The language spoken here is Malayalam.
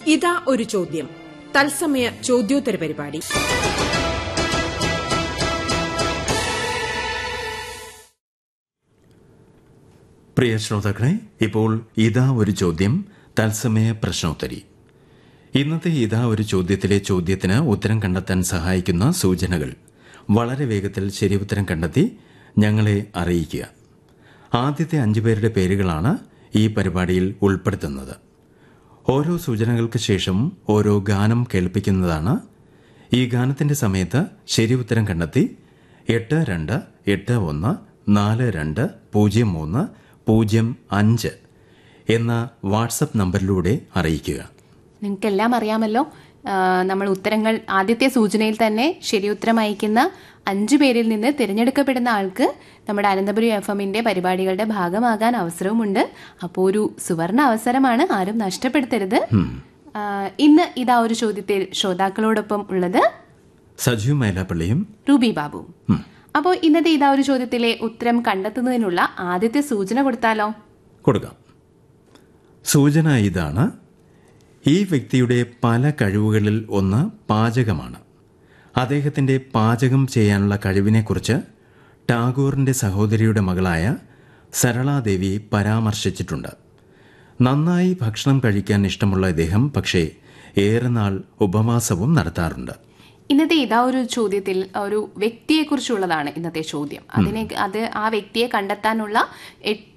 ഇതാ ഒരു ചോദ്യം തത്സമയ ചോദ്യോത്തര പരിപാടി പ്രിയ ശ്രോതാക്കളെ ഇപ്പോൾ ഇതാ ഒരു ചോദ്യം തത്സമയ പ്രശ്നോത്തരി ഇന്നത്തെ ഇതാ ഒരു ചോദ്യത്തിലെ ചോദ്യത്തിന് ഉത്തരം കണ്ടെത്താൻ സഹായിക്കുന്ന സൂചനകൾ വളരെ വേഗത്തിൽ ശരിയുത്തരം കണ്ടെത്തി ഞങ്ങളെ അറിയിക്കുക ആദ്യത്തെ അഞ്ചു പേരുടെ പേരുകളാണ് ഈ പരിപാടിയിൽ ഉൾപ്പെടുത്തുന്നത് ഓരോ സൂചനകൾക്ക് ശേഷം ഓരോ ഗാനം കേൾപ്പിക്കുന്നതാണ് ഈ ഗാനത്തിന്റെ സമയത്ത് ശരി ഉത്തരം കണ്ടെത്തി എട്ട് രണ്ട് എട്ട് ഒന്ന് നാല് രണ്ട് പൂജ്യം മൂന്ന് പൂജ്യം അഞ്ച് എന്ന വാട്സപ്പ് നമ്പറിലൂടെ അറിയിക്കുക നിങ്ങൾക്കെല്ലാം അറിയാമല്ലോ ആ, നമ്മൾ ഉത്തരങ്ങൾ ആദ്യത്തെ സൂചനയിൽ തന്നെ ശരിയുത്തരം അയക്കുന്ന അഞ്ചു പേരിൽ നിന്ന് തിരഞ്ഞെടുക്കപ്പെടുന്ന ആൾക്ക് നമ്മുടെ അനന്തപുരി എഫ് എമ്മിന്റെ പരിപാടികളുടെ ഭാഗമാകാൻ അവസരവുമുണ്ട് അപ്പോൾ ഒരു സുവർണ അവസരമാണ് ആരും നഷ്ടപ്പെടുത്തരുത് ആ, ഇന്ന് ഇതാ ഒരു ചോദ്യത്തിൽ ശ്രോതാക്കളോടൊപ്പം ഉള്ളത് സജീവ് മൈലാപ്പള്ളിയും റൂബി ബാബു അപ്പോൾ ഇന്നത്തെ ഇതാ ഒരു ചോദ്യത്തിലെ ഉത്തരം കണ്ടെത്തുന്നതിനുള്ള ആദ്യത്തെ സൂചന കൊടുത്താലോ കൊടുക്കാം സൂചന ഇതാണ് ഈ വ്യക്തിയുടെ പല കഴിവുകളിൽ ഒന്ന് പാചകമാണ് അദ്ദേഹത്തിന്റെ പാചകം ചെയ്യാനുള്ള കഴിവിനെക്കുറിച്ച് ടാഗോറിന്റെ സഹോദരിയുടെ മകളായ സരളാദേവി പരാമർശിച്ചിട്ടുണ്ട് നന്നായി ഭക്ഷണം കഴിക്കാൻ ഇഷ്ടമുള്ള ഇദ്ദേഹം പക്ഷേ ഏറെ നാൾ ഉപവാസവും നടത്താറുണ്ട് ഇന്നത്തെ ഇതാ ഒരു ചോദ്യത്തിൽ ഒരു വ്യക്തിയെക്കുറിച്ചുള്ളതാണ് ഇന്നത്തെ ചോദ്യം അതിനെ അത് ആ വ്യക്തിയെ കണ്ടെത്താനുള്ള എട്ട്